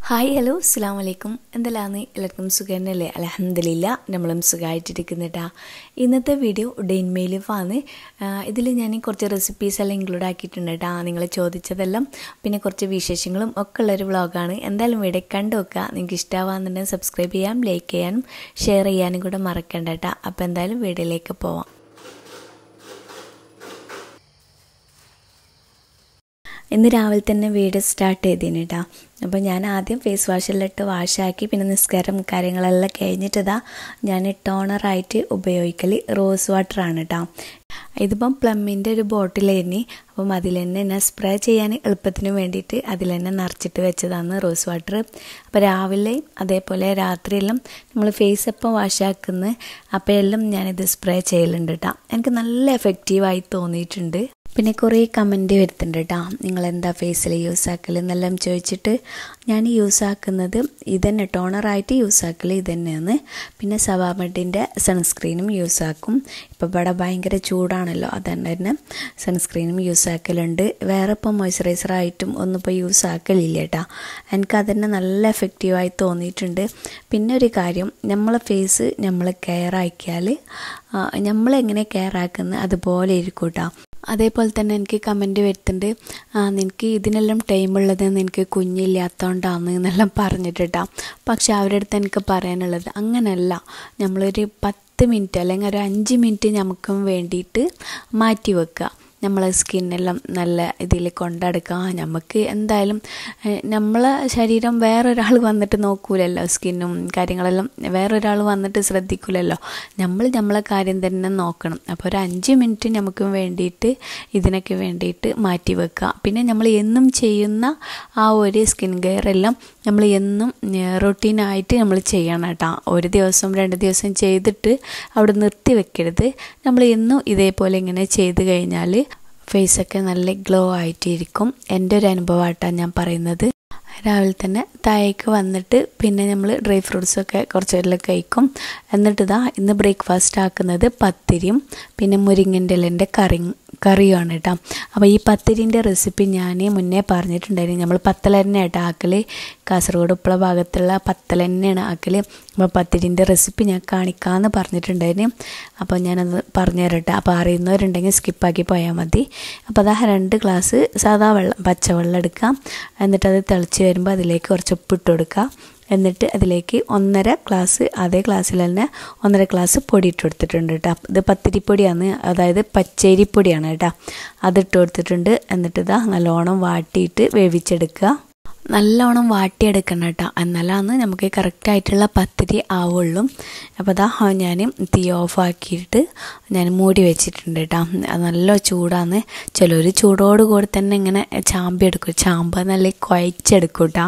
hi hello അസ്സാം വലൈക്കും എന്തെല്ലാന്ന് എല്ലാവർക്കും സുഖന്നല്ലേ അലഹമില്ല നമ്മളും സുഖമായിട്ടിരിക്കുന്നുട്ടാ ഇന്നത്തെ വീഡിയോ ഡെയിൻമെയിൽ ആണ് ഇതിൽ ഞാൻ കുറച്ച് റെസിപ്പീസ് എല്ലാം ഇൻക്ലൂഡ് ആക്കിയിട്ടുണ്ട് കേട്ടോ നിങ്ങൾ ചോദിച്ചതെല്ലാം പിന്നെ കുറച്ച് വിശേഷങ്ങളും ഒക്കെ ഉള്ളൊരു വ്ളോഗാണ് എന്തായാലും വീഡിയോ കണ്ടു നോക്കുക നിങ്ങൾക്ക് ഇഷ്ടമാകുന്നുണ്ടെങ്കിൽ സബ്സ്ക്രൈബ് ചെയ്യാം ലൈക്ക് ചെയ്യാനും ഷെയർ ചെയ്യാനും കൂടെ മറക്കണ്ട കേട്ടോ അപ്പോൾ എന്തായാലും വീഡിയോയിലേക്ക് പോവാം ഇന്ന് രാവിലെ തന്നെ വീഡിയോ സ്റ്റാർട്ട് ചെയ്തിന് കേട്ടോ അപ്പോൾ ഞാൻ ആദ്യം ഫേസ് വാഷിലിട്ട് വാഷാക്കി പിന്നെ നിസ്കാരം കാര്യങ്ങളെല്ലാം കഴിഞ്ഞിട്ടതാ ഞാൻ ടോണറായിട്ട് ഉപയോഗിക്കൽ റോസ് വാട്ടറാണ് കേട്ടോ ഇതിപ്പം പ്ലമ്മിൻ്റെ ഒരു ബോട്ടിലായിരുന്നു അപ്പം അതിൽ തന്നെ ഞാൻ സ്പ്രേ ചെയ്യാൻ എളുപ്പത്തിന് വേണ്ടിയിട്ട് അതിൽ തന്നെ നിറച്ചിട്ട് വെച്ചതാണ് റോസ് വാട്ടർ അപ്പോൾ രാവിലെ അതേപോലെ രാത്രിയെല്ലാം നമ്മൾ ഫേസ് എപ്പം വാഷാക്കുന്ന അപ്പോൾ എല്ലാം ഞാനിത് സ്പ്രേ ചെയ്യലുണ്ട് കേട്ടോ എനിക്ക് നല്ല എഫക്റ്റീവായി തോന്നിയിട്ടുണ്ട് പിന്നെ കുറേ കമൻറ്റ് വരുത്തുന്നുണ്ട് കേട്ടോ നിങ്ങൾ എന്താ ഫേസിൽ യൂസ് ആക്കൽ എന്നെല്ലാം ചോദിച്ചിട്ട് ഞാൻ യൂസ് ആക്കുന്നത് ഇതന്നെ ടോണറായിട്ട് യൂസ് ആക്കൽ ഇതന്നെയാണ് പിന്നെ സവാമഡിൻ്റെ സൺസ്ക്രീനും യൂസ് ആക്കും ഇപ്പോൾ ഇവിടെ ഭയങ്കര ചൂടാണല്ലോ അതുകൊണ്ട് തന്നെ സൺസ്ക്രീനും യൂസ് ആക്കലുണ്ട് വേറെ ഇപ്പോൾ മോയ്സ്ചറൈസറായിട്ടും ഒന്നും ഇപ്പോൾ യൂസ് ആക്കലില്ല കേട്ടോ എനിക്കതന്നെ നല്ല എഫക്റ്റീവായി തോന്നിയിട്ടുണ്ട് പിന്നെ ഒരു കാര്യം നമ്മളെ ഫേസ് നമ്മൾ കെയർ ആക്കിയാൽ നമ്മളെങ്ങനെ കെയർ ആക്കുന്നത് അതുപോലെ ഇരിക്കും കേട്ടോ അതേപോലെ തന്നെ എനിക്ക് കമൻറ്റ് വരുത്തുന്നുണ്ട് ആ നിനക്ക് ഇതിനെല്ലാം ടൈം ഉള്ളത് നിനക്ക് കുഞ്ഞില്ലാത്തതുകൊണ്ടാണ് എന്നെല്ലാം പറഞ്ഞിട്ടാ പക്ഷെ അവരുടെ അടുത്ത് എനിക്ക് പറയാനുള്ളത് അങ്ങനെയല്ല നമ്മളൊരു പത്ത് മിനിറ്റ് അല്ലെങ്കിൽ ഒരു അഞ്ച് മിനിറ്റ് നമുക്കും വേണ്ടിയിട്ട് മാറ്റി വെക്കുക നമ്മളെ സ്കിന്നെല്ലാം നല്ല ഇതിൽ കൊണ്ടെടുക്കുക നമുക്ക് എന്തായാലും നമ്മളെ ശരീരം വേറൊരാൾ വന്നിട്ട് നോക്കൂലല്ലോ സ്കിന്നും കാര്യങ്ങളെല്ലാം വേറൊരാൾ വന്നിട്ട് ശ്രദ്ധിക്കില്ലല്ലോ നമ്മൾ നമ്മളെ കാര്യം തന്നെ നോക്കണം അപ്പോൾ ഒരു അഞ്ച് മിനിറ്റ് നമുക്ക് വേണ്ടിയിട്ട് ഇതിനൊക്കെ വേണ്ടിയിട്ട് മാറ്റി വെക്കുക പിന്നെ നമ്മൾ എന്നും ചെയ്യുന്ന ആ ഒരു സ്കിൻ കെയർ എല്ലാം നമ്മൾ എന്നും റൊട്ടീനായിട്ട് നമ്മൾ ചെയ്യണം കേട്ടോ ഒരു ദിവസം രണ്ട് ദിവസം ചെയ്തിട്ട് അവിടെ നിർത്തി വെക്കരുത് നമ്മൾ എന്നും ഇതേപോലെ ഇങ്ങനെ ചെയ്ത് കഴിഞ്ഞാൽ ഫേസൊക്കെ നല്ല ഗ്ലോ ആയിട്ടിരിക്കും എൻ്റെ ഒരു അനുഭവമായിട്ടാണ് ഞാൻ പറയുന്നത് രാവിലെ തന്നെ താഴേക്ക് വന്നിട്ട് പിന്നെ നമ്മൾ ഡ്രൈ ഫ്രൂട്ട്സൊക്കെ കുറച്ച് പേരിൽ കഴിക്കും എന്നിട്ട് ഇതാ ഇന്ന് ബ്രേക്ക്ഫാസ്റ്റ് ആക്കുന്നത് പത്തിരിയും പിന്നെ മുരിങ്ങൻ്റെ ഇലൻ്റെ കറി കറിയുമാണ് കേട്ടോ അപ്പോൾ ഈ പത്തിരിൻ്റെ റെസിപ്പി ഞാൻ മുന്നേ പറഞ്ഞിട്ടുണ്ടായിരുന്നു നമ്മൾ പത്തലന്നെയായിട്ട് ആക്കൽ കാസർഗോഡ് ഉപ്പള ഭാഗത്തുള്ള പത്തലന്നെയാണ് ആക്കൽ അപ്പോൾ പത്തിരിൻ്റെ റെസിപ്പി ഞാൻ കാണിക്കാമെന്ന് പറഞ്ഞിട്ടുണ്ടായിരുന്നു അപ്പോൾ ഞാനത് പറഞ്ഞു തരട്ടെ അപ്പോൾ അറിയുന്നവരുണ്ടെങ്കിൽ സ്കിപ്പാക്കി പോയാൽ മതി അപ്പോൾ അതാ രണ്ട് ഗ്ലാസ് സാധാ വെള്ളം പച്ചവെള്ളം എടുക്കാം എന്നിട്ട് അത് തിളച്ച് വരുമ്പോൾ അതിലേക്ക് കുറച്ച് ഉപ്പിട്ട് കൊടുക്കുക എന്നിട്ട് അതിലേക്ക് ഒന്നര ഗ്ലാസ് അതേ ഗ്ലാസ്സിൽ തന്നെ ഒന്നര ഗ്ലാസ് പൊടി ഇട്ട് കൊടുത്തിട്ടുണ്ട് കേട്ടോ ഇത് പത്തിരിപ്പൊടിയാണ് അതായത് പച്ചരിപ്പൊടിയാണ് കേട്ടോ അതിട്ട് കൊടുത്തിട്ടുണ്ട് എന്നിട്ട് ഇതാ നല്ലോണം വാട്ടിയിട്ട് വേവിച്ചെടുക്കുക നല്ലോണം വാട്ടിയെടുക്കണം കേട്ടോ എന്നാലാണ് നമുക്ക് കറക്റ്റായിട്ടുള്ള പത്തിരി ആവുള്ളൂ അപ്പോൾ അതാ ഞാൻ തീ ഓഫാക്കിയിട്ട് ഞാൻ മൂടി വെച്ചിട്ടുണ്ട് കേട്ടോ നല്ല ചൂടാണ് ചിലർ ചൂടോട് കൂടി തന്നെ ഇങ്ങനെ ചാമ്പി എടുക്കും ചാമ്പ നല്ല കുഴച്ചെടുക്കും കേട്ടോ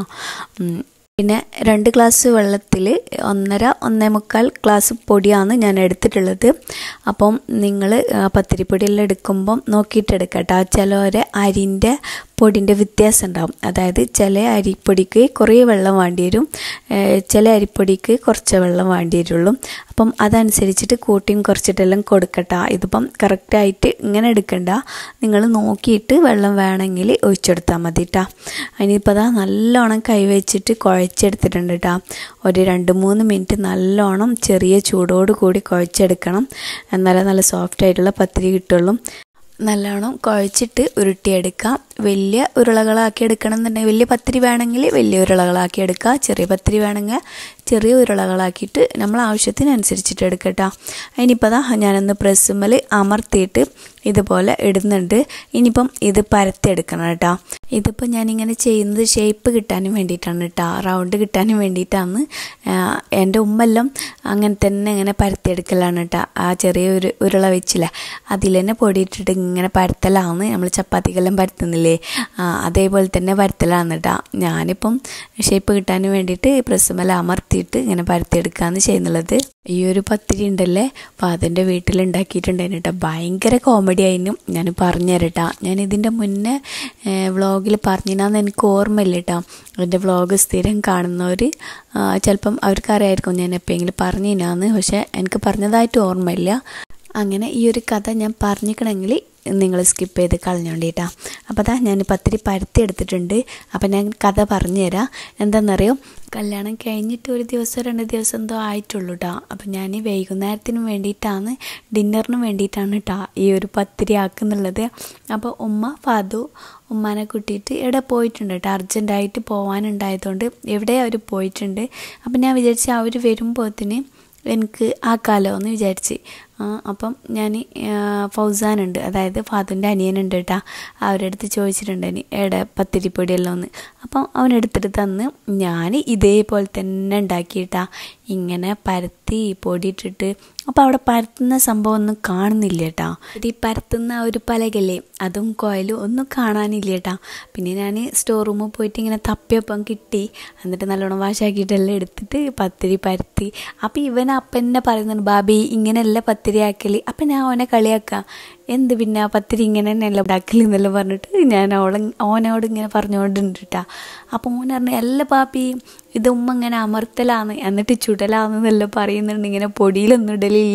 പിന്നെ രണ്ട് ഗ്ലാസ് വെള്ളത്തിൽ ഒന്നര ഒന്നേ മുക്കാൽ ഗ്ലാസ് പൊടിയാണ് ഞാൻ എടുത്തിട്ടുള്ളത് അപ്പം നിങ്ങൾ പത്തിരിപ്പൊടിയെല്ലാം എടുക്കുമ്പം നോക്കിയിട്ട് എടുക്കട്ടോ ചിലവരെ അരിൻ്റെ പൊടിൻ്റെ വ്യത്യാസം ഉണ്ടാവും അതായത് ചില അരിപ്പൊടിക്ക് കുറേ വെള്ളം വേണ്ടി വരും ചില അരിപ്പൊടിക്ക് കുറച്ച് വെള്ളം വേണ്ടി വരുള്ളൂ അപ്പം അതനുസരിച്ചിട്ട് കൂട്ടിയും കുറച്ചിട്ടെല്ലാം കൊടുക്കട്ട ഇതിപ്പം കറക്റ്റായിട്ട് ഇങ്ങനെ എടുക്കണ്ട നിങ്ങൾ നോക്കിയിട്ട് വെള്ളം വേണമെങ്കിൽ ഒഴിച്ചെടുത്താൽ മതി കേട്ടോ ഇനിയിപ്പോൾ അതാ നല്ലോണം കൈവച്ചിട്ട് കുഴച്ചെടുത്തിട്ടുണ്ട് കേട്ടോ ഒരു രണ്ട് മൂന്ന് മിനിറ്റ് നല്ലോണം ചെറിയ ചൂടോട് കൂടി കുഴച്ചെടുക്കണം എന്നാലേ നല്ല സോഫ്റ്റ് ആയിട്ടുള്ള പത്തിരി കിട്ടുള്ളൂ നല്ലോണം കുഴച്ചിട്ട് ഉരുട്ടിയെടുക്കാം വലിയ ഉരുളകളാക്കി എടുക്കണം എന്നുണ്ടെങ്കിൽ വലിയ പത്തിരി വേണമെങ്കിൽ വലിയ ഉരുളകളാക്കി എടുക്കുക ചെറിയ പത്തിരി വേണമെങ്കിൽ ചെറിയ ഉരുളകളാക്കിയിട്ട് നമ്മൾ ആവശ്യത്തിനനുസരിച്ചിട്ട് എടുക്കട്ടോ ഇനിയിപ്പോൾ അതാ ഞാനൊന്ന് പ്രസ്സുമ്മൽ അമർത്തിയിട്ട് ഇതുപോലെ ഇടുന്നുണ്ട് ഇനിയിപ്പം ഇത് പരത്തിയെടുക്കണം കേട്ടോ ഇതിപ്പോൾ ഞാനിങ്ങനെ ചെയ്യുന്നത് ഷേപ്പ് കിട്ടാനും വേണ്ടിയിട്ടാണ് കേട്ടോ റൗണ്ട് കിട്ടാനും വേണ്ടിയിട്ടാണ് എൻ്റെ ഉമ്മെല്ലാം അങ്ങനെ തന്നെ ഇങ്ങനെ പരത്തിയെടുക്കലാണ് കേട്ടോ ആ ചെറിയ ഒരു ഉരുള വെച്ചില്ല അതിൽ തന്നെ പൊടിയിട്ടിട്ട് ഇങ്ങനെ പരത്തലാണ് നമ്മൾ ചപ്പാത്തിക്കെല്ലാം പരത്തുന്നില്ലേ അതേപോലെ തന്നെ പരത്തലാണ് കേട്ടോ ഞാനിപ്പം ഷേപ്പ് കിട്ടാനും വേണ്ടിയിട്ട് പ്രസ്സുമല അമർത്തിയിട്ട് ഇങ്ങനെ പരത്തിയെടുക്കുകയാണ് ചെയ്യുന്നുള്ളത് ഈ ഒരു പത്തിരി ഉണ്ടല്ലേ അപ്പോൾ അതിൻ്റെ വീട്ടിലുണ്ടാക്കിയിട്ടുണ്ടായിരുന്നു കേട്ടോ ഭയങ്കര കോമഡി ആയിരുന്നു ഞാൻ പറഞ്ഞു തരട്ടാ ഞാൻ ഇതിൻ്റെ മുന്നേ വ്ളോഗിൽ പറഞ്ഞിനാന്ന് എനിക്ക് ഓർമ്മയില്ല കേട്ടോ എൻ്റെ വ്ളോഗ് സ്ഥിരം കാണുന്നവർ ചിലപ്പം അവർക്കറിയായിരിക്കും ഞാൻ എപ്പോഴെങ്കിലും പറഞ്ഞിനാന്ന് പക്ഷേ എനിക്ക് പറഞ്ഞതായിട്ട് ഓർമ്മയില്ല അങ്ങനെ ഈ ഒരു കഥ ഞാൻ പറഞ്ഞിക്കണമെങ്കിൽ നിങ്ങൾ സ്കിപ്പ് ചെയ്ത് കളഞ്ഞോണ്ടിട്ടാ അപ്പോൾ അതാ ഞാൻ പത്തിരി പരത്തി എടുത്തിട്ടുണ്ട് അപ്പോൾ ഞാൻ കഥ പറഞ്ഞു തരാം എന്താണെന്നറിയോ കല്യാണം കഴിഞ്ഞിട്ട് ഒരു ദിവസം രണ്ട് ദിവസം എന്തോ ആയിട്ടുള്ളൂ കേട്ടോ അപ്പം ഞാൻ വൈകുന്നേരത്തിന് വേണ്ടിയിട്ടാണ് ഡിന്നറിന് വേണ്ടിയിട്ടാണ് കേട്ടോ ഈ ഒരു പത്തിരി ആക്കുന്നുള്ളത് അപ്പോൾ ഉമ്മ ഫാദു ഉമ്മാനെ കൂട്ടിയിട്ട് എവിടെ പോയിട്ടുണ്ട് കേട്ടോ അർജൻറ്റായിട്ട് പോകാനുണ്ടായതുകൊണ്ട് എവിടെ അവർ പോയിട്ടുണ്ട് അപ്പം ഞാൻ വിചാരിച്ചു അവർ വരുമ്പോഴത്തിന് എനിക്ക് ആക്കാലോ എന്ന് വിചാരിച്ച് അപ്പം ഞാൻ ഫൗസാനുണ്ട് അതായത് ഫാദുൻ്റെ അനിയനുണ്ട് കേട്ടോ അവരുടെ അടുത്ത് ചോദിച്ചിട്ടുണ്ട് ഇനി എവിടെ പത്തിരിപ്പൊടിയല്ലോ എന്ന് അപ്പം അവനെടുത്തിട്ട് തന്ന് ഞാൻ ഇതേപോലെ തന്നെ ഉണ്ടാക്കിയിട്ടാ ഇങ്ങനെ പരത്തി പൊടിയിട്ടിട്ട് അപ്പോൾ അവിടെ പരത്തുന്ന സംഭവം ഒന്നും കാണുന്നില്ല കേട്ടോ ഈ പരത്തുന്ന ഒരു പലകല്ലേ അതും കോയിലും ഒന്നും കാണാനില്ല കേട്ടോ പിന്നെ ഞാൻ സ്റ്റോർ റൂമിൽ പോയിട്ട് ഇങ്ങനെ തപ്പിയപ്പം കിട്ടി എന്നിട്ട് നല്ലോണം വാശാക്കിയിട്ടെല്ലാം എടുത്തിട്ട് പത്തിരി പരത്തി അപ്പോൾ ഇവൻ അപ്പം തന്നെ പറയുന്നുണ്ട് ബാബി ഇങ്ങനെയല്ല പത്തിരി ആക്കല് അപ്പം ഞാൻ അവനെ കളിയാക്കാം എന്ത് പിന്നെ പത്തിരി ഇങ്ങനെ തന്നെയല്ല ഉണ്ടാക്കല് എന്നെല്ലാം പറഞ്ഞിട്ട് ഞാൻ അവളെ ഓനോട് ഇങ്ങനെ പറഞ്ഞുകൊണ്ടുണ്ട് കേട്ടോ അപ്പോൾ ഓൻ പറഞ്ഞു അല്ല പാപ്പി ഇത് ഉമ്മ ഇങ്ങനെ അമർത്തലാന്ന് എന്നിട്ട് ചുടലാന്നെന്നെല്ലാം പറയുന്നുണ്ട് ഇങ്ങനെ പൊടിയിലൊന്നും ഇടലില്ല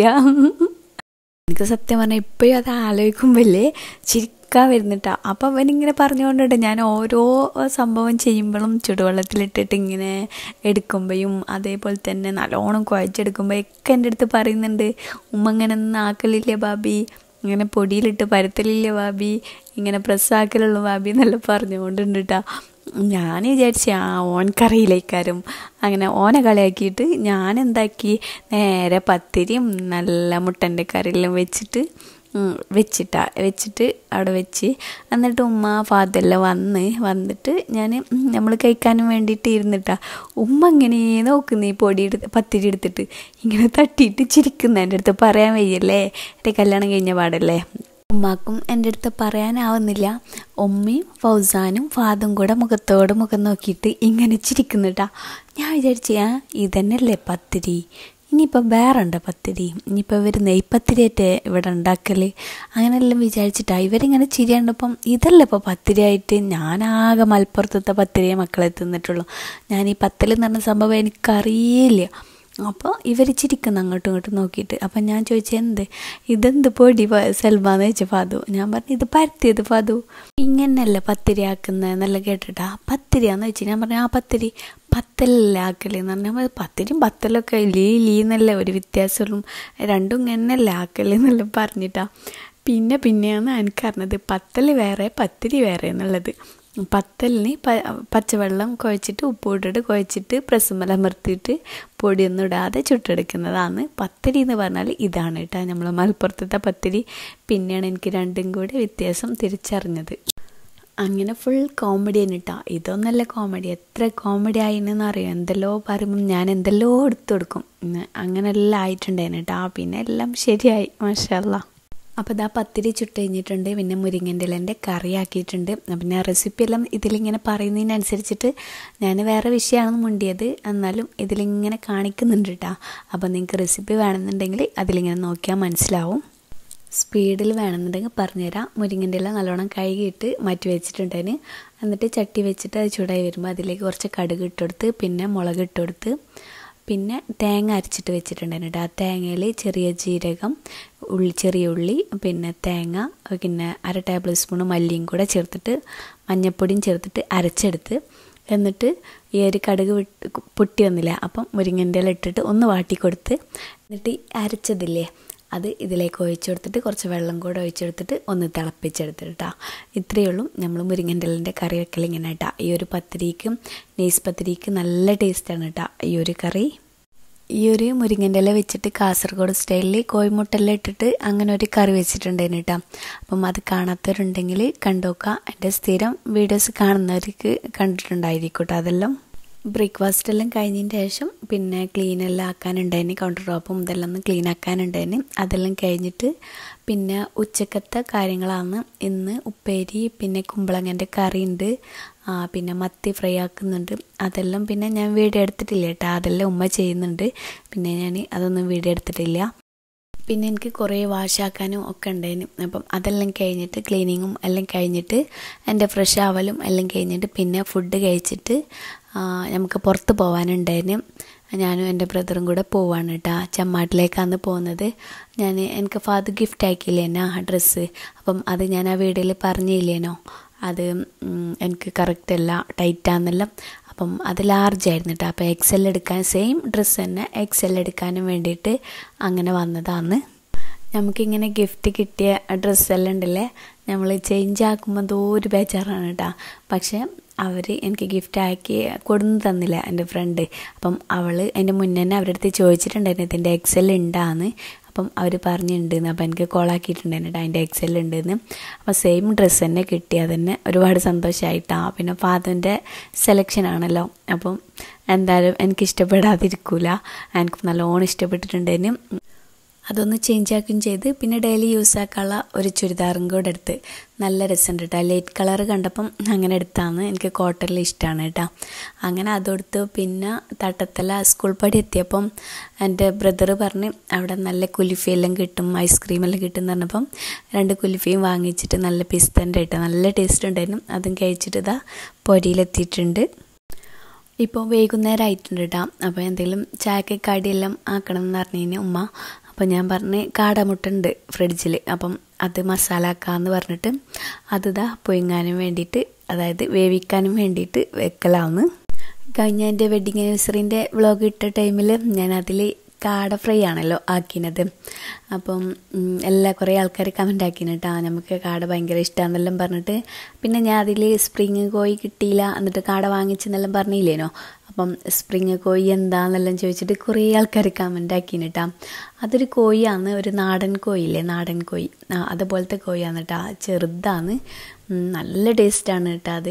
എനിക്ക് സത്യം പറഞ്ഞാൽ ഇപ്പോഴും അത് ആലോചിക്കുമ്പോഴല്ലേ ചിരിക്കാൻ വരുന്നിട്ടാ അപ്പം അവനിങ്ങനെ പറഞ്ഞുകൊണ്ടുണ്ട് ഞാൻ ഓരോ സംഭവം ചെയ്യുമ്പോഴും ചുടുവെള്ളത്തിലിട്ടിട്ട് ഇങ്ങനെ എടുക്കുമ്പോഴും അതേപോലെ തന്നെ നല്ലോണം കുഴച്ചെടുക്കുമ്പോഴൊക്കെ എൻ്റെ അടുത്ത് പറയുന്നുണ്ട് ഉമ്മ ഇങ്ങനെ ഒന്നും ആക്കലില്ലേ ബാബി ഇങ്ങനെ പൊടിയിലിട്ട് പരത്തലില്ലേ ബാബി ഇങ്ങനെ പ്രസ്സാക്കലുള്ളൂ ബാബി എന്നെല്ലാം പറഞ്ഞുകൊണ്ടുണ്ട് കേട്ടോ ഞാൻ വിചാരിച്ചു ആ ഓൻക്കറിയില്ലേക്കാരും അങ്ങനെ ഓനെ കളിയാക്കിയിട്ട് ഞാൻ എന്താക്കി നേരെ പത്തിരിയും നല്ല മുട്ടൻ്റെ കറിയെല്ലാം വെച്ചിട്ട് വെച്ചിട്ടാ വെച്ചിട്ട് അവിടെ വെച്ച് എന്നിട്ട് ഉമ്മ ഫാദെല്ലാം വന്ന് വന്നിട്ട് ഞാൻ നമ്മൾ കഴിക്കാനും വേണ്ടിയിട്ട് ഇരുന്നിട്ടാ ഉമ്മ ഇങ്ങനെ നോക്കുന്നു ഈ പൊടി എടുത്ത് പത്തിരി എടുത്തിട്ട് ഇങ്ങനെ തട്ടിയിട്ട് ചിരിക്കുന്ന എൻ്റെ അടുത്ത് പറയാൻ വയ്യല്ലേ എൻ്റെ കല്യാണം കഴിഞ്ഞ പാടല്ലേ ഉമ്മാക്കും എൻ്റെ അടുത്ത് പറയാനാവുന്നില്ല ഉമ്മയും ഫൗസാനും ഫാദും കൂടെ മുഖത്തോട് മുഖം നോക്കിയിട്ട് ഇങ്ങനെ ചിരിക്കുന്നുട്ടാ ഞാൻ വിചാരിച്ചു ആ ഇതന്നെയല്ലേ പത്തിരി ഇനിയിപ്പോൾ വേറെ ഉണ്ട് പത്തിരി ഇനിയിപ്പോൾ ഇവർ നെയ്പ്പത്തിരിയായിട്ട് ഇവിടെ ഉണ്ടാക്കൽ അങ്ങനെയെല്ലാം വിചാരിച്ചിട്ടാണ് ഇവരിങ്ങനെ ചിരി കണ്ടപ്പം ഇതല്ലേ ഇപ്പോൾ പത്തിരിയായിട്ട് ഞാനാകെ മലപ്പുറത്തത്തെ പത്തിരിയെ മക്കളെ തിന്നിട്ടുള്ളൂ ഞാൻ ഈ പത്തലെന്ന് പറഞ്ഞ സംഭവം എനിക്കറിയില്ല അപ്പോൾ ഇവർ ചിരിക്കുന്നു അങ്ങോട്ടും ഇങ്ങോട്ടും നോക്കിയിട്ട് അപ്പം ഞാൻ ചോദിച്ചു എന്ത് ഇതെന്ത് പൊടി സെൽമാന്ന് ചോദിച്ചു ഫാദു ഞാൻ പറഞ്ഞു ഇത് പരത്തിയത് ഫാദു ഇങ്ങനെയല്ല പത്തിരി ആക്കുന്നത് എന്നെല്ലാം കേട്ടിട്ടാ പത്തിരിയാന്ന് വെച്ച് ഞാൻ പറഞ്ഞു ആ പത്തിരി പത്തലല്ലേ ആക്കലെന്ന് പറഞ്ഞാൽ പത്തിരിയും പത്തലൊക്കെ ലീ ലീ എന്നല്ല ഒരു വ്യത്യാസമുള്ളൂ രണ്ടും ഇങ്ങനെയല്ലേ ആക്കലെന്നെല്ലാം പറഞ്ഞിട്ടാ പിന്നെ പിന്നെയാണ് എനിക്കറിഞ്ഞത് പത്തൽ വേറെ പത്തിരി വേറെ എന്നുള്ളത് പത്തലിന് പ പച്ചവെള്ളം കുഴച്ചിട്ട് ഉപ്പ് ഇട്ടിട്ട് കുഴച്ചിട്ട് പ്രസ്സുമ്മൽ അമർത്തിയിട്ട് പൊടിയൊന്നും ഇടാതെ ചുട്ടെടുക്കുന്നതാണ് പത്തിരി എന്ന് പറഞ്ഞാൽ ഇതാണ് കേട്ടോ നമ്മൾ മലപ്പുറത്തത്തെ പത്തിരി പിന്നെയാണ് എനിക്ക് രണ്ടും കൂടെ വ്യത്യാസം തിരിച്ചറിഞ്ഞത് അങ്ങനെ ഫുൾ കോമഡി തന്നെ കേട്ടോ ഇതൊന്നല്ല കോമഡി എത്ര കോമഡി ആയിന്ന് അറിയാം എന്തെല്ലോ പറയുമ്പം ഞാൻ എന്തെല്ലോ എടുത്തു കൊടുക്കും അങ്ങനെ എല്ലാം ആയിട്ടുണ്ടായിരുന്നു കേട്ടോ പിന്നെ എല്ലാം ശരിയായി മാഷല്ല അപ്പോൾ ഇതാ പത്തിരി ചുട്ട് കഴിഞ്ഞിട്ടുണ്ട് പിന്നെ മുരിങ്ങൻ്റെ ഇലൻ്റെ കറി ആക്കിയിട്ടുണ്ട് പിന്നെ റെസിപ്പി എല്ലാം ഇതിലിങ്ങനെ പറയുന്നതിനനുസരിച്ചിട്ട് ഞാൻ വേറെ വിഷയമാണ് മുണ്ടിയത് എന്നാലും ഇതിലിങ്ങനെ കാണിക്കുന്നുണ്ട് കേട്ടോ അപ്പോൾ നിങ്ങൾക്ക് റെസിപ്പി വേണമെന്നുണ്ടെങ്കിൽ അതിലിങ്ങനെ നോക്കിയാൽ മനസ്സിലാവും സ്പീഡിൽ വേണമെന്നുണ്ടെങ്കിൽ പറഞ്ഞുതരാം മുരിങ്ങൻ്റെ ഇല നല്ലോണം കഴുകിയിട്ട് മാറ്റി വെച്ചിട്ടുണ്ടതിന് എന്നിട്ട് ചട്ടി വെച്ചിട്ട് അത് ചൂടായി വരുമ്പോൾ അതിലേക്ക് കുറച്ച് കടുക് ഇട്ടുകൊടുത്ത് പിന്നെ മുളക് ഇട്ടുകൊടുത്ത് പിന്നെ തേങ്ങ അരച്ചിട്ട് വെച്ചിട്ടുണ്ടായിരുന്നു കേട്ടോ ആ തേങ്ങയിൽ ചെറിയ ജീരകം ഉള്ളി ചെറിയ ഉള്ളി പിന്നെ തേങ്ങ പിന്നെ അര ടേബിൾ സ്പൂൺ മല്ലിയും കൂടെ ചേർത്തിട്ട് മഞ്ഞൾപ്പൊടിയും ചേർത്തിട്ട് അരച്ചെടുത്ത് എന്നിട്ട് ഈ ഒരു കടുക് വിട്ട് പൊട്ടി വന്നില്ല അപ്പം മുരിങ്ങൻ്റെ ഇല ഇട്ടിട്ട് ഒന്ന് വാട്ടി കൊടുത്ത് എന്നിട്ട് ഈ അരച്ചതില്ലേ അത് ഇതിലേക്ക് ഒഴിച്ചു കൊടുത്തിട്ട് കുറച്ച് വെള്ളം കൂടെ ഒഴിച്ചെടുത്തിട്ട് ഒന്ന് തിളപ്പിച്ചെടുത്തിട്ടാ ഇത്രയേ ഉള്ളൂ നമ്മൾ മുരിങ്ങൻ്റെ ഇലൻ്റെ കറി വെക്കൽ ഇങ്ങനെ കേട്ടാ ഈ ഒരു പത്തിരിക്കും നെയ്സ് പത്തിരിക്ക് നല്ല ടേസ്റ്റാണ് കേട്ടോ ഈ ഒരു കറി ഈ ഒരു മുരിങ്ങൻ്റെ ഇല വെച്ചിട്ട് കാസർഗോഡ് സ്റ്റൈലിൽ കോഴിമുട്ടെല്ലാം ഇട്ടിട്ട് അങ്ങനെ ഒരു കറി വെച്ചിട്ടുണ്ടായിരുന്നു കേട്ടോ അപ്പം അത് കാണാത്തവരുണ്ടെങ്കിൽ കണ്ടുനോക്കുക എൻ്റെ സ്ഥിരം വീഡിയോസ് കാണുന്നവർക്ക് കണ്ടിട്ടുണ്ടായിരിക്കും കേട്ടോ അതെല്ലാം ബ്രേക്ക്ഫാസ്റ്റ് എല്ലാം കഴിഞ്ഞതിന് ശേഷം പിന്നെ ക്ലീൻ എല്ലാം ആക്കാനുണ്ടായിന് കൗണ്ടർ ടോപ്പും ഇതെല്ലാം ഒന്ന് ക്ലീൻ ആക്കാനുണ്ടായിന് അതെല്ലാം കഴിഞ്ഞിട്ട് പിന്നെ ഉച്ചക്കത്തെ കാര്യങ്ങളാണ് ഇന്ന് ഉപ്പേരി പിന്നെ കുമ്പളങ്ങൻ്റെ കറി ഉണ്ട് പിന്നെ മത്തി ഫ്രൈ ആക്കുന്നുണ്ട് അതെല്ലാം പിന്നെ ഞാൻ വീഡിയോ എടുത്തിട്ടില്ല കേട്ടോ അതെല്ലാം ഉമ്മ ചെയ്യുന്നുണ്ട് പിന്നെ ഞാൻ അതൊന്നും വീഡിയോ എടുത്തിട്ടില്ല പിന്നെ എനിക്ക് കുറേ വാഷാക്കാനും ഒക്കെ ഉണ്ടായിരുന്നു അപ്പം അതെല്ലാം കഴിഞ്ഞിട്ട് ക്ലീനിങ്ങും എല്ലാം കഴിഞ്ഞിട്ട് എൻ്റെ ഫ്രഷ് ആവലും എല്ലാം കഴിഞ്ഞിട്ട് പിന്നെ ഫുഡ് കഴിച്ചിട്ട് നമുക്ക് പുറത്ത് പോകാനുണ്ടായിരുന്നു ഞാനും എൻ്റെ ബ്രദറും കൂടെ പോവാണ് കേട്ടോ ചമ്മാട്ടിലേക്കാണ് പോകുന്നത് ഞാൻ എനിക്ക് ഫാദർ ഗിഫ്റ്റ് ആക്കിയില്ലേനോ ആ ഡ്രസ്സ് അപ്പം അത് ഞാൻ ആ വീഡിയോയിൽ പറഞ്ഞില്ലേനോ അത് എനിക്ക് കറക്റ്റ് അല്ല ടൈറ്റാന്നെല്ലാം അപ്പം അത് ലാർജ് ആയിരുന്നു കേട്ടോ അപ്പോൾ എക്സൽ എടുക്കാൻ സെയിം ഡ്രസ്സ് തന്നെ എക്സൽ എടുക്കാനും വേണ്ടിയിട്ട് അങ്ങനെ വന്നതാണ് നമുക്കിങ്ങനെ ഗിഫ്റ്റ് കിട്ടിയ ഡ്രസ്സെല്ലാം ഉണ്ടല്ലേ നമ്മൾ ചേഞ്ച് ആക്കുമ്പോൾ എന്തോ ഒരു ബേജാറാണ് കേട്ടോ പക്ഷേ അവർ എനിക്ക് ഗിഫ്റ്റ് ആക്കി കൊടുന്നു തന്നില്ല എൻ്റെ ഫ്രണ്ട് അപ്പം അവൾ എൻ്റെ മുന്നേ തന്നെ അവരുടെ അടുത്ത് ചോദിച്ചിട്ടുണ്ടായിരുന്നു ഇതിൻ്റെ എക്സൽ ഉണ്ടാന്ന് അപ്പം അവർ പറഞ്ഞിട്ടുണ്ടെന്ന് അപ്പം എനിക്ക് കോളാക്കിയിട്ടുണ്ടായിരുന്നു കേട്ടോ അതിൻ്റെ എക്സൽ ഉണ്ടെന്ന് അപ്പോൾ സെയിം ഡ്രസ്സ് തന്നെ കിട്ടി അതന്നെ ഒരുപാട് സന്തോഷമായിട്ടാണ് പിന്നെ ഫാദറിൻ്റെ സെലക്ഷൻ ആണല്ലോ അപ്പം എന്തായാലും എനിക്ക് ഇഷ്ടപ്പെടാതിരിക്കില്ല എനിക്ക് നല്ലോണം ഇഷ്ടപ്പെട്ടിട്ടുണ്ടായിരുന്നു അതൊന്ന് ചേഞ്ച് ആക്കുകയും ചെയ്ത് പിന്നെ ഡെയിലി യൂസ് ആക്കാനുള്ള ഒരു ചുരിദാറും കൂടെ എടുത്ത് നല്ല രസമുണ്ട് കേട്ടോ ലൈറ്റ് കളർ കണ്ടപ്പം അങ്ങനെ എടുത്താണ് എനിക്ക് കോട്ടണിൽ ഇഷ്ടമാണ് കേട്ടോ അങ്ങനെ അതെടുത്ത് പിന്നെ തട്ടത്തല സ്കൂൾ പടി എത്തിയപ്പം എൻ്റെ ബ്രദർ പറഞ്ഞ് അവിടെ നല്ല കുലിഫിയെല്ലാം കിട്ടും ഐസ്ക്രീമെല്ലാം കിട്ടും എന്ന് പറഞ്ഞപ്പം രണ്ട് കുലിഫിയും വാങ്ങിച്ചിട്ട് നല്ല പിസ്തൻ്റെ ഇട്ട് നല്ല ടേസ്റ്റ് ഉണ്ടായിരുന്നു അതും കഴിച്ചിട്ട് ഇതാ പൊരിയിലെത്തിയിട്ടുണ്ട് ഇപ്പോൾ വൈകുന്നേരം ആയിട്ടുണ്ട് കേട്ടോ അപ്പോൾ എന്തെങ്കിലും ചായക്ക് കടിയെല്ലാം ആക്കണം എന്ന് പറഞ്ഞു കഴിഞ്ഞാൽ ഉമ്മ അപ്പോൾ ഞാൻ പറഞ്ഞ് കാടമുട്ടുണ്ട് ഫ്രിഡ്ജിൽ അപ്പം അത് മസാല ആക്കാമെന്ന് പറഞ്ഞിട്ട് അത് ഇതാ പൊയ്ങ്ങാനും വേണ്ടിയിട്ട് അതായത് വേവിക്കാനും വേണ്ടിയിട്ട് വെക്കലാന്ന് കഴിഞ്ഞ എൻ്റെ വെഡിങ് ആനിവേഴ്സറിൻ്റെ വ്ളോഗ് ഇട്ട ടൈമിൽ ഞാൻ അതിൽ കാട ഫ്രൈ ആണല്ലോ ആക്കിയത് അപ്പം എല്ലാ കുറേ ആൾക്കാർ കമൻ്റ് ആക്കിന് കേട്ടോ നമുക്ക് കാട ഭയങ്കര ഇഷ്ടമാണെന്നെല്ലാം പറഞ്ഞിട്ട് പിന്നെ ഞാൻ അതിൽ സ്പ്രിങ് കോഴി കിട്ടിയില്ല എന്നിട്ട് കാട വാങ്ങിച്ചെന്നെല്ലാം പറഞ്ഞില്ലേനോ അപ്പം സ്പ്രിങ് കോഴി എന്താണെന്നെല്ലാം ചോദിച്ചിട്ട് കുറേ ആൾക്കാർ കമൻ്റ് ആക്കിന് കേട്ടോ അതൊരു കോഴിയാണ് ഒരു നാടൻ കോഴിയില്ലേ നാടൻ കോഴി ആ അതുപോലത്തെ കോഴിയാണ് കേട്ടോ ചെറുതാണ് നല്ല ടേസ്റ്റാണ് കേട്ടോ അത്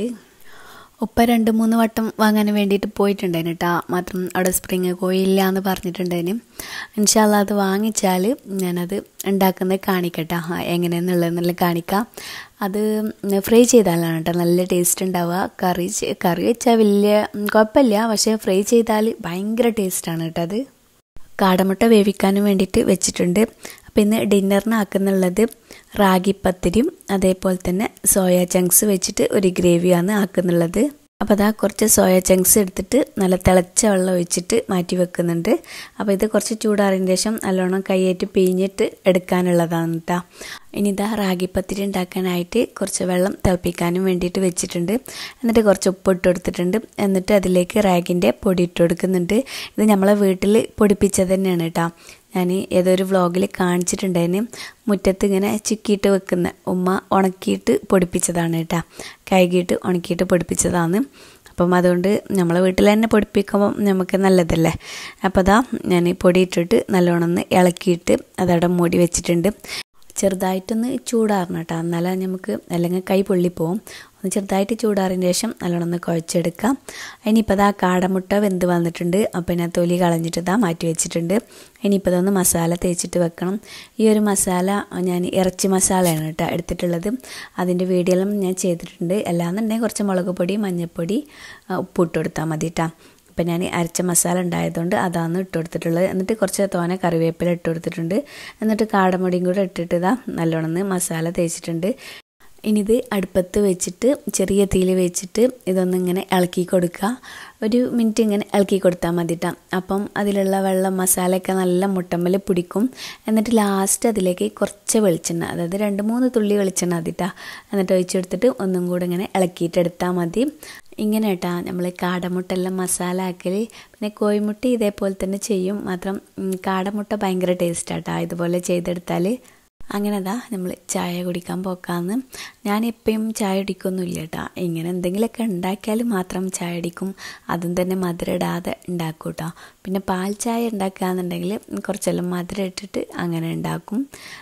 ഉപ്പ രണ്ട് മൂന്ന് വട്ടം വാങ്ങാൻ വേണ്ടിയിട്ട് പോയിട്ടുണ്ടായിരുന്നു കേട്ടോ മാത്രം അവിടെ സ്പ്രിങ് കോയില്ല എന്ന് പറഞ്ഞിട്ടുണ്ടായിരുന്നു ഇൻഷാല്ല അത് വാങ്ങിച്ചാൽ ഞാനത് ഉണ്ടാക്കുന്നത് കാണിക്കട്ടെ എങ്ങനെയാണെന്നുള്ളതെന്നെല്ലാം കാണിക്കാം അത് ഫ്രൈ ചെയ്താലാണ് കേട്ടോ നല്ല ടേസ്റ്റ് ഉണ്ടാവുക കറി കറി വെച്ചാൽ വലിയ കുഴപ്പമില്ല പക്ഷേ ഫ്രൈ ചെയ്താൽ ഭയങ്കര ടേസ്റ്റാണ് കേട്ടോ അത് കാടമുട്ട വേവിക്കാനും വേണ്ടിയിട്ട് വെച്ചിട്ടുണ്ട് അപ്പം ഇന്ന് ഡിന്നറിന് ആക്കുന്നുള്ളത് റാഗിപ്പത്തിരിയും അതേപോലെ തന്നെ സോയ ചങ്ക്സ് വെച്ചിട്ട് ഒരു ഗ്രേവിയാണ് ആക്കുന്നുള്ളത് അപ്പോൾ അതാ കുറച്ച് സോയ ചങ്ക്സ് എടുത്തിട്ട് നല്ല തിളച്ച വെള്ളം ഒഴിച്ചിട്ട് മാറ്റി വെക്കുന്നുണ്ട് അപ്പോൾ ഇത് കുറച്ച് ചൂടാറിന് ശേഷം നല്ലോണം കൈയേറ്റ് പിഴിഞ്ഞിട്ട് എടുക്കാനുള്ളതാണ് കേട്ടോ ഇനി ഇതാ റാഗിപ്പത്തിരി ഉണ്ടാക്കാനായിട്ട് കുറച്ച് വെള്ളം തിളപ്പിക്കാനും വേണ്ടിയിട്ട് വെച്ചിട്ടുണ്ട് എന്നിട്ട് കുറച്ച് ഉപ്പ് ഇട്ട് കൊടുത്തിട്ടുണ്ട് എന്നിട്ട് അതിലേക്ക് റാഗിൻ്റെ പൊടി ഇട്ട് കൊടുക്കുന്നുണ്ട് ഇത് നമ്മളെ വീട്ടിൽ പൊടിപ്പിച്ചത് തന്നെയാണ് കേട്ടോ ഞാൻ ഏതൊരു വ്ളോഗിൽ കാണിച്ചിട്ടുണ്ടായിരുന്നു മുറ്റത്ത് ഇങ്ങനെ ചിക്കിയിട്ട് വെക്കുന്ന ഉമ്മ ഉണക്കിയിട്ട് പൊടിപ്പിച്ചതാണ് കേട്ടോ കഴുകിയിട്ട് ഉണക്കിയിട്ട് പൊടിപ്പിച്ചതാണ് അപ്പം അതുകൊണ്ട് നമ്മളെ വീട്ടിൽ തന്നെ പൊടിപ്പിക്കുമ്പോൾ നമുക്ക് നല്ലതല്ലേ അപ്പോൾ അതാ ഞാൻ പൊടി ഇട്ടിട്ട് നല്ലോണം ഒന്ന് ഇളക്കിയിട്ട് അതവിടെ മൂടി വെച്ചിട്ടുണ്ട് ചെറുതായിട്ടൊന്ന് ചൂടാറണം കേട്ടോ എന്നാലേ നമുക്ക് അല്ലെങ്കിൽ കൈ പൊള്ളിപ്പോവും ഒന്ന് ചെറുതായിട്ട് ചൂടാറിന് ശേഷം നല്ലോണം ഒന്ന് കുഴച്ചെടുക്കാം ഇനിയിപ്പോൾ ഇതാ കാടമുട്ട വെന്ത് വന്നിട്ടുണ്ട് അപ്പോൾ ഞാൻ തൊലി കളഞ്ഞിട്ട് ഇതാ മാറ്റി വെച്ചിട്ടുണ്ട് ഇനിയിപ്പോൾ ഇതൊന്ന് മസാല തേച്ചിട്ട് വെക്കണം ഈ ഒരു മസാല ഞാൻ ഇറച്ചി മസാലയാണ് കേട്ടോ എടുത്തിട്ടുള്ളത് അതിൻ്റെ വീഡിയോയിലും ഞാൻ ചെയ്തിട്ടുണ്ട് അല്ലാന്നുണ്ടെങ്കിൽ കുറച്ച് മുളക് പൊടി മഞ്ഞൾപ്പൊടി ഉപ്പ് ഇട്ട് കൊടുത്താൽ മതി കേട്ടോ അപ്പം ഞാൻ അരച്ച മസാല ഉണ്ടായതുകൊണ്ട് അതാണ് ഇട്ട് കൊടുത്തിട്ടുള്ളത് എന്നിട്ട് കുറച്ച് തോനെ കറിവേപ്പില ഇട്ട് കൊടുത്തിട്ടുണ്ട് എന്നിട്ട് കാടമുടിയും കൂടെ ഇട്ടിട്ട് ഇതാ നല്ലോണം മസാല തേച്ചിട്ടുണ്ട് ഇനി ഇത് അടുപ്പത്ത് വെച്ചിട്ട് ചെറിയ തീയിൽ വെച്ചിട്ട് ഇതൊന്ന് ഇങ്ങനെ ഇളക്കി കൊടുക്കുക ഒരു മിനിറ്റ് ഇങ്ങനെ ഇളക്കി കൊടുത്താൽ മതിട്ടാ അപ്പം അതിലുള്ള വെള്ളം മസാലയൊക്കെ നല്ല മുട്ടമ്മൽ പിടിക്കും എന്നിട്ട് ലാസ്റ്റ് അതിലേക്ക് കുറച്ച് വെളിച്ചെണ്ണ അതായത് രണ്ട് മൂന്ന് തുള്ളി വെളിച്ചെണ്ണ അതിട്ടാ എന്നിട്ട് ഒഴിച്ചെടുത്തിട്ട് ഒന്നും കൂടെ ഇങ്ങനെ ഇളക്കിയിട്ടെടുത്താൽ മതി ഇങ്ങനെ കേട്ടാ നമ്മൾ കാടമുട്ടെല്ലാം മസാല ആക്കൽ പിന്നെ കോഴിമുട്ട ഇതേപോലെ തന്നെ ചെയ്യും മാത്രം കാടമുട്ട ഭയങ്കര ടേസ്റ്റാട്ടാ ഇതുപോലെ ചെയ്തെടുത്താൽ അങ്ങനെ അതാ നമ്മൾ ചായ കുടിക്കാൻ പോക്കാന്ന് ഞാൻ എപ്പോഴും ചായ കുടിക്കൊന്നുമില്ല കേട്ടോ ഇങ്ങനെ എന്തെങ്കിലുമൊക്കെ ഉണ്ടാക്കിയാൽ മാത്രം ചായ അടിക്കും അതും തന്നെ മധുരം ഇടാതെ ഉണ്ടാക്കും കേട്ടോ പിന്നെ പാൽ ചായ ഉണ്ടാക്കുകയെന്നുണ്ടെങ്കിൽ കുറച്ചെല്ലാം മധുരം ഇട്ടിട്ട് അങ്ങനെ ഉണ്ടാക്കും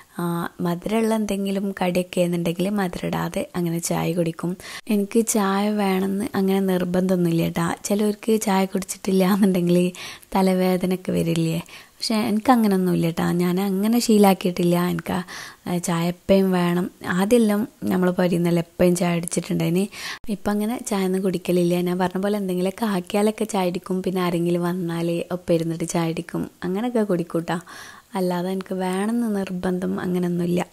മധുരമുള്ള എന്തെങ്കിലും കടിയൊക്കെ എന്നുണ്ടെങ്കിൽ മധുരം ഇടാതെ അങ്ങനെ ചായ കുടിക്കും എനിക്ക് ചായ വേണമെന്ന് അങ്ങനെ നിർബന്ധമൊന്നുമില്ല കേട്ടോ ചിലവർക്ക് ചായ കുടിച്ചിട്ടില്ല എന്നുണ്ടെങ്കിൽ തലവേദനയൊക്കെ വരില്ലേ പക്ഷെ എനിക്ക് അങ്ങനെയൊന്നുമില്ല കേട്ടോ ഞാൻ അങ്ങനെ ശീലാക്കിയിട്ടില്ല എനിക്ക് ചായ എപ്പോഴും വേണം ആദ്യമെല്ലാം നമ്മൾ പറയുന്നല്ലോ എപ്പോഴും ചായ അടിച്ചിട്ടുണ്ടായിന് ഇപ്പം അങ്ങനെ ചായ ഒന്നും കുടിക്കലില്ല ഞാൻ പറഞ്ഞ പോലെ എന്തെങ്കിലുമൊക്കെ ആക്കിയാലൊക്കെ ചായ അടിക്കും പിന്നെ ആരെങ്കിലും വന്നാൽ ഒപ്പം ഇരുന്നിട്ട് ചായ അടിക്കും അങ്ങനെയൊക്കെ കുടിക്കൂട്ടാ അല്ലാതെ എനിക്ക് വേണമെന്ന് നിർബന്ധം അങ്ങനെയൊന്നുമില്ല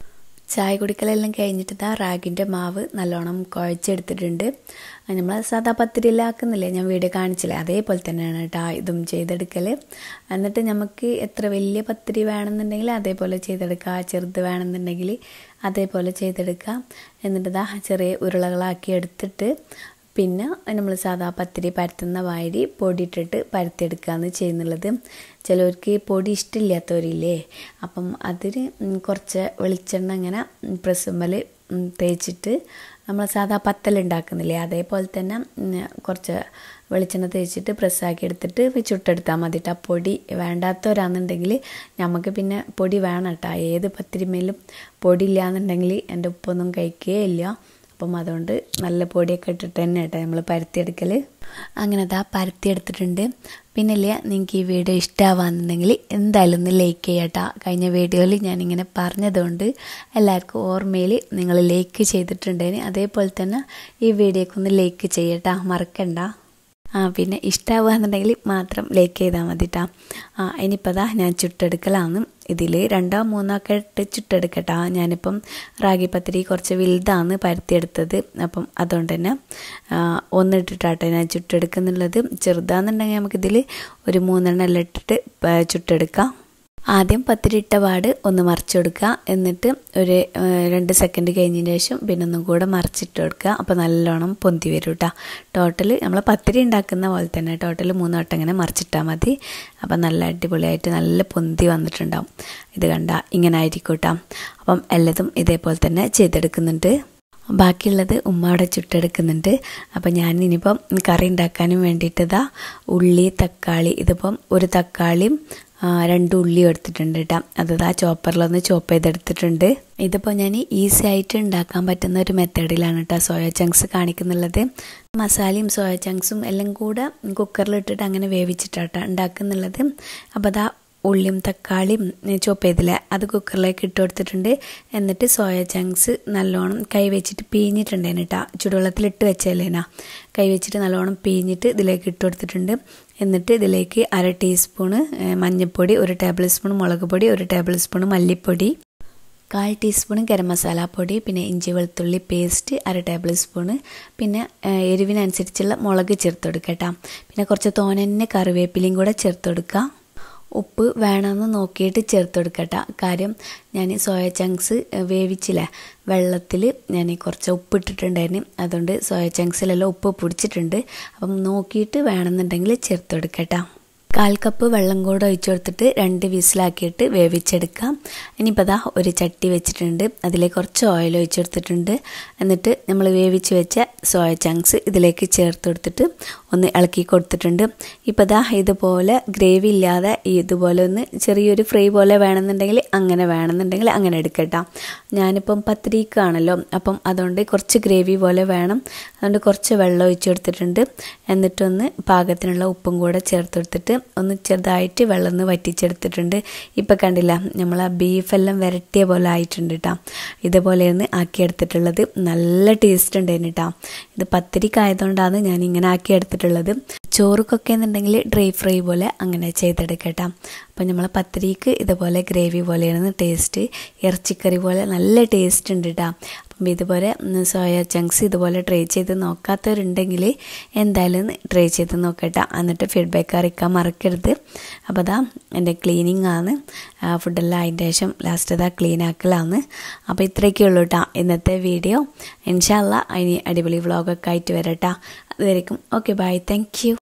ചായ കുടിക്കലെല്ലാം കഴിഞ്ഞിട്ട് ഇതാ റാഗിൻ്റെ മാവ് നല്ലോണം കുഴച്ചെടുത്തിട്ടുണ്ട് നമ്മൾ സാധാ പത്തിരിയിലാക്കുന്നില്ലേ ഞാൻ വീഡിയോ കാണിച്ചില്ലേ അതേപോലെ തന്നെയാണ് കേട്ടോ ഇതും ചെയ്തെടുക്കൽ എന്നിട്ട് നമുക്ക് എത്ര വലിയ പത്തിരി വേണമെന്നുണ്ടെങ്കിൽ അതേപോലെ ചെയ്തെടുക്കുക ചെറുത് വേണമെന്നുണ്ടെങ്കിൽ അതേപോലെ ചെയ്തെടുക്കുക എന്നിട്ട് ഇതാ ചെറിയ ഉരുളകളാക്കി എടുത്തിട്ട് പിന്നെ നമ്മൾ സാധാ പത്തിരി പരത്തുന്ന വാരി പൊടിയിട്ടിട്ട് പരത്തിയെടുക്കുകയാണ് ചെയ്യുന്നുള്ളത് ചിലവർക്ക് പൊടി ഇഷ്ടമില്ലാത്തവരില്ലേ അപ്പം അതിന് കുറച്ച് വെളിച്ചെണ്ണ ഇങ്ങനെ പ്രസ്സുമ്മൽ തേച്ചിട്ട് നമ്മൾ സാധാ പത്തലുണ്ടാക്കുന്നില്ലേ അതേപോലെ തന്നെ കുറച്ച് വെളിച്ചെണ്ണ തേച്ചിട്ട് പ്രസ്സാക്കി എടുത്തിട്ട് ചുട്ടെടുത്താൽ മതി കേട്ടോ പൊടി വേണ്ടാത്തവരാണെന്നുണ്ടെങ്കിൽ നമുക്ക് പിന്നെ പൊടി വേണം കേട്ടോ ഏത് പത്തിരിമേലും പൊടി ഇല്ലയെന്നുണ്ടെങ്കിൽ എൻ്റെ ഉപ്പൊന്നും കഴിക്കുകയില്ല അപ്പം അതുകൊണ്ട് നല്ല പൊടിയൊക്കെ ഇട്ടിട്ട് തന്നെ കേട്ടോ നമ്മൾ പരത്തിയെടുക്കൽ അങ്ങനെ അതാ പരത്തിയെടുത്തിട്ടുണ്ട് പിന്നെ ഇല്ലേ നിങ്ങൾക്ക് ഈ വീഡിയോ ഇഷ്ടമാവാന്നുണ്ടെങ്കിൽ എന്തായാലും ഒന്ന് ലൈക്ക് ചെയ്യട്ടോ കഴിഞ്ഞ വീഡിയോയിൽ ഞാനിങ്ങനെ പറഞ്ഞതുകൊണ്ട് എല്ലാവർക്കും ഓർമ്മയിൽ നിങ്ങൾ ലൈക്ക് ചെയ്തിട്ടുണ്ടേന് അതേപോലെ തന്നെ ഈ വീഡിയോക്ക് ഒന്ന് ലൈക്ക് ചെയ്യട്ടാ മറക്കണ്ട ആ പിന്നെ ഇഷ്ടമാവുകയെന്നുണ്ടെങ്കിൽ മാത്രം ലൈക്ക് ചെയ്താൽ മതി കേട്ടോ ആ ഇനിയിപ്പോൾ അതാ ഞാൻ ചുട്ടെടുക്കലാണ് ഇതിൽ രണ്ടോ മൂന്നോ ഒക്കെ ഇട്ട് ചുട്ടെടുക്കട്ടോ ഞാനിപ്പം റാഗി പത്തിരി കുറച്ച് വലുതാണ് പരത്തിയെടുത്തത് അപ്പം അതുകൊണ്ട് തന്നെ ഒന്നിട്ടിട്ടാട്ടെ ഞാൻ ചുട്ടെടുക്കുന്നുള്ളത് ചെറുതാണെന്നുണ്ടെങ്കിൽ നമുക്കിതിൽ ഒരു മൂന്നെണ്ണം എല്ലാം ഇട്ടിട്ട് ചുട്ടെടുക്കാം ആദ്യം പത്തിരിട്ട പാട് ഒന്ന് മറിച്ച് കൊടുക്കുക എന്നിട്ട് ഒരു രണ്ട് സെക്കൻഡ് കഴിഞ്ഞതിന് ശേഷം പിന്നെ ഒന്നും കൂടെ മറിച്ചിട്ട് കൊടുക്കുക അപ്പോൾ നല്ലോണം പൊന്തി വരും കേട്ടോ ടോട്ടൽ നമ്മൾ പത്തിരി ഉണ്ടാക്കുന്ന പോലെ തന്നെ ടോട്ടൽ മൂന്ന് വട്ടം ഇങ്ങനെ മറിച്ചിട്ടാൽ മതി അപ്പം നല്ല അടിപൊളിയായിട്ട് നല്ല പൊന്തി വന്നിട്ടുണ്ടാവും ഇത് കണ്ട ഇങ്ങനെ ആയിരിക്കും കേട്ടോ അപ്പം എല്ലാതും ഇതേപോലെ തന്നെ ചെയ്തെടുക്കുന്നുണ്ട് ബാക്കിയുള്ളത് ഉമ്മ അവിടെ ചുട്ടെടുക്കുന്നുണ്ട് അപ്പം ഞാൻ ഇനിയിപ്പം കറി ഉണ്ടാക്കാനും വേണ്ടിയിട്ടതാ ഉള്ളി തക്കാളി ഇതിപ്പം ഒരു തക്കാളിയും രണ്ട് ഉള്ളി എടുത്തിട്ടുണ്ട് കേട്ടോ അതതാ ചോപ്പറിലൊന്ന് ചോപ്പ് ചെയ്തെടുത്തിട്ടുണ്ട് ഇതിപ്പോൾ ഞാൻ ഈസി ആയിട്ട് ഉണ്ടാക്കാൻ പറ്റുന്ന ഒരു മെത്തേഡിലാണ് കേട്ടോ സോയ ചങ്ക്സ് കാണിക്കുന്നുള്ളത് മസാലയും സോയ ചങ്ക്സും എല്ലാം കൂടെ കുക്കറിലിട്ടിട്ട് അങ്ങനെ വേവിച്ചിട്ടാട്ടോ ഉണ്ടാക്കുന്നുള്ളത് അപ്പോൾ അതാ ഉള്ളിയും തക്കാളിയും ചോപ്പ് ചെയ്തില്ല അത് കുക്കറിലേക്ക് ഇട്ട് കൊടുത്തിട്ടുണ്ട് എന്നിട്ട് സോയ ചങ്ക്സ് നല്ലോണം കൈ വെച്ചിട്ട് പീഞ്ഞിട്ടുണ്ടേന് കേട്ടോ ചുടുവെള്ളത്തിലിട്ട് വെച്ചല്ലേനാ കൈ വെച്ചിട്ട് നല്ലോണം പീഞ്ഞിട്ട് ഇതിലേക്ക് ഇട്ട് കൊടുത്തിട്ടുണ്ട് എന്നിട്ട് ഇതിലേക്ക് അര ടീസ്പൂണ് മഞ്ഞൾപ്പൊടി ഒരു ടേബിൾ സ്പൂൺ മുളക് പൊടി ഒരു ടേബിൾ സ്പൂൺ മല്ലിപ്പൊടി കാൽ ടീസ്പൂൺ ഗരം മസാല പൊടി പിന്നെ ഇഞ്ചി വെളുത്തുള്ളി പേസ്റ്റ് അര ടേബിൾ സ്പൂണ് പിന്നെ എരിവിനനുസരിച്ചുള്ള മുളക് ചേർത്ത് കൊടുക്കട്ടോ പിന്നെ കുറച്ച് തോനന്നെ കറിവേപ്പിലയും കൂടെ ചേർത്ത് കൊടുക്കുക ഉപ്പ് വേണമെന്ന് നോക്കിയിട്ട് ചേർത്ത് കൊടുക്കട്ട കാര്യം ഞാൻ സോയ ചങ്ക്സ് വേവിച്ചില്ലേ വെള്ളത്തിൽ ഞാൻ കുറച്ച് ഉപ്പ് ഇട്ടിട്ടുണ്ടായിരുന്നു അതുകൊണ്ട് സോയ ചങ്ക്സിലെല്ലാം ഉപ്പ് പിടിച്ചിട്ടുണ്ട് അപ്പം നോക്കിയിട്ട് വേണമെന്നുണ്ടെങ്കിൽ ചേർത്ത് കൊടുക്കട്ടോ കാൽ കപ്പ് വെള്ളം കൂടെ ഒഴിച്ചു കൊടുത്തിട്ട് രണ്ട് വിസിലാക്കിയിട്ട് വേവിച്ചെടുക്കാം ഇനിയിപ്പോൾ അതാ ഒരു ചട്ടി വെച്ചിട്ടുണ്ട് അതിലേക്ക് കുറച്ച് ഓയിൽ ഒഴിച്ചു കൊടുത്തിട്ടുണ്ട് എന്നിട്ട് നമ്മൾ വേവിച്ച് വെച്ച സോയ ചങ്ക്സ് ഇതിലേക്ക് ചേർത്ത് കൊടുത്തിട്ട് ഒന്ന് ഇളക്കി കൊടുത്തിട്ടുണ്ട് ഇപ്പോൾ അതാ ഇതുപോലെ ഗ്രേവി ഇല്ലാതെ ഇതുപോലെ ഒന്ന് ചെറിയൊരു ഫ്രൈ പോലെ വേണമെന്നുണ്ടെങ്കിൽ അങ്ങനെ വേണമെന്നുണ്ടെങ്കിൽ അങ്ങനെ എടുക്കട്ടോ ഞാനിപ്പം പത്തിരിക്കാണല്ലോ അപ്പം അതുകൊണ്ട് കുറച്ച് ഗ്രേവി പോലെ വേണം അതുകൊണ്ട് കുറച്ച് വെള്ളം ഒഴിച്ചു കൊടുത്തിട്ടുണ്ട് എന്നിട്ടൊന്ന് പാകത്തിനുള്ള ഉപ്പും കൂടെ ചേർത്ത് കൊടുത്തിട്ട് ഒന്ന് ചെറുതായിട്ട് വെള്ളം ഒന്ന് വറ്റിച്ചെടുത്തിട്ടുണ്ട് ഇപ്പം കണ്ടില്ല നമ്മൾ ആ ബീഫെല്ലാം വരട്ടിയ പോലെ ആയിട്ടുണ്ട് കേട്ടോ ഇതുപോലെയാണ് ആക്കിയെടുത്തിട്ടുള്ളത് നല്ല ടേസ്റ്റ് ഉണ്ടായിരുന്നു കേട്ടോ ഇത് പത്തിരിക്കായതുകൊണ്ടാണ് ഞാൻ ഇങ്ങനെ ആക്കിയെടുത്തിട്ടുള്ളത് ചോറുക്കൊക്കെ എന്നുണ്ടെങ്കിൽ ഡ്രൈ ഫ്രൈ പോലെ അങ്ങനെ ചെയ്തെടുക്കട്ടോ അപ്പം നമ്മൾ പത്തിരിക്ക് ഇതുപോലെ ഗ്രേവി പോലെയാണ് ടേസ്റ്റ് ഇറച്ചിക്കറി പോലെ നല്ല ടേസ്റ്റ് ഉണ്ട് കേട്ടോ അപ്പം ഇതുപോലെ സോയ ചങ്ക്സ് ഇതുപോലെ ട്രൈ ചെയ്ത് നോക്കാത്തവരുണ്ടെങ്കിൽ എന്തായാലും ട്രൈ ചെയ്ത് നോക്കട്ടെ എന്നിട്ട് ഫീഡ്ബാക്ക് അറിയിക്കാൻ മറക്കരുത് അപ്പോൾ അതാ എൻ്റെ ക്ലീനിങ് ആണ് ഫുഡെല്ലാം അതിൻ്റെ ശേഷം ലാസ്റ്റ് അതാ ക്ലീൻ ആക്കലാണ് അപ്പോൾ ഇത്രയൊക്കെ ഉള്ളൂ കേട്ടോ ഇന്നത്തെ വീഡിയോ ഇൻഷാല്ല ഇനി അടിപൊളി വ്ളോഗൊക്കെ ആയിട്ട് വരട്ടാ അതുവരെയും ഓക്കെ ബൈ താങ്ക് യു